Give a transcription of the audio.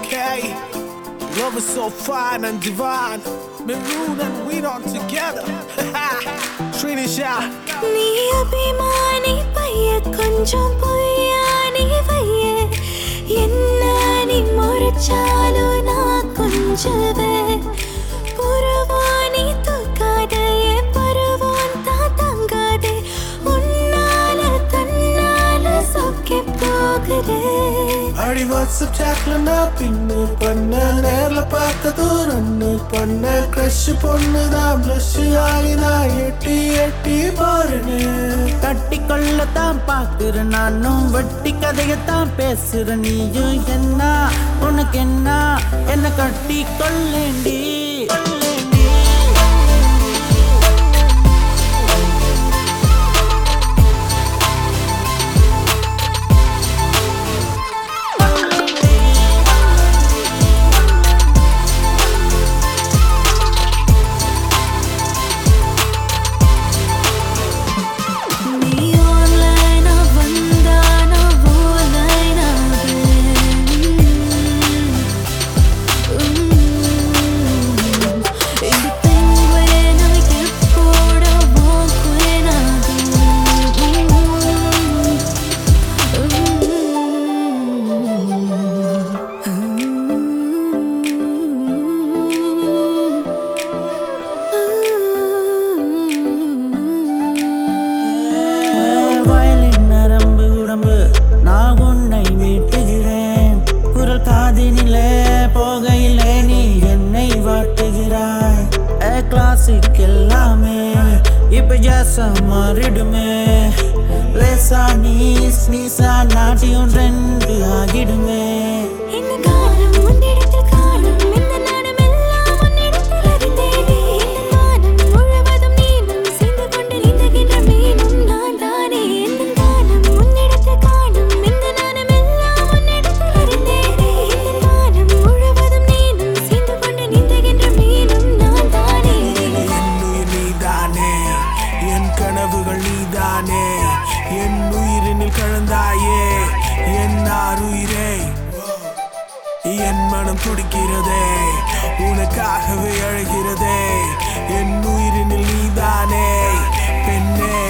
okay? Love is so fine and divine. Maroon and we on together. Trini Shah. நீ அபிமானி பைய கொஞ்சம் பொய்யானி வைய என்ன நீ முறைச்சாலும் நான் கொஞ்சவே புறவானி தூக்காதே பருவான் தான் தங்காதே உன்னால தன்னால சொக்கி போகுதே அடி வாட்ஸ்அப் சாட்ல நான் பின்னு பண்ண நேர்ல பார்த்தது ரன்னு பண்ண க்ரஷ் பொண்ணு தான் ப்ளஷ் ஆகி நான் எட்டி எட்டி போறேன் கட்டிக்கொள்ளத்தான் பாக்குற நானும் வெட்டி கதையத்தான் பேசுற நீயும் என்ன உனக்கு என்ன என்ன கட்டி கொள்ளேண்டி கொள்ளேண்டி. நீ ஆன்லைனா வந்தானா ஓலைனாவே இந்த பெண்வேனா எப்போட வயலின் நரம்பு உடம்பு நான் உன்னை மீட்டுகிறேன் குரல் காதினிலே போகையிலே நீ என்னை வாட்டுகிறாய் கிளாசிக் எல்லாமே இப்ப ஜாசா மாறிடுமே லேசா நீ ஸ்னீசா நாட்டியும் ரெண்டு ஆகிடுமே இந்த காலம் உன்னிடத்தில் காணும் இந்த நாடம் எல்லாம் உன்னிடத்தில் அறிந்தேனே இந்த வானம் முழுவதும் நீனும் சேர்ந்து கொண்டு நீந்துகின்ற மீனும் நான் தானே இந்த காலம் உன்னிடத்தில் காணும் இந்த நாடம் எல்லாம் உன்னிடத்தில் அறிந்தேனே இந்த வானம் முழுவதும் நீனும் சேர்ந்து கொண்டு நீந்துகின்ற மீனும் நான் தானே என்னுயிர் நீதானே என் கனவுகள் நீதானே என் உயிரினில் கலந்தாயே என் ஆறுயிரே என் மனம் துடிக்கிறதே உனக்காகவே அழுகிறதே என் உயிரினில் நீதானே பெண்ணே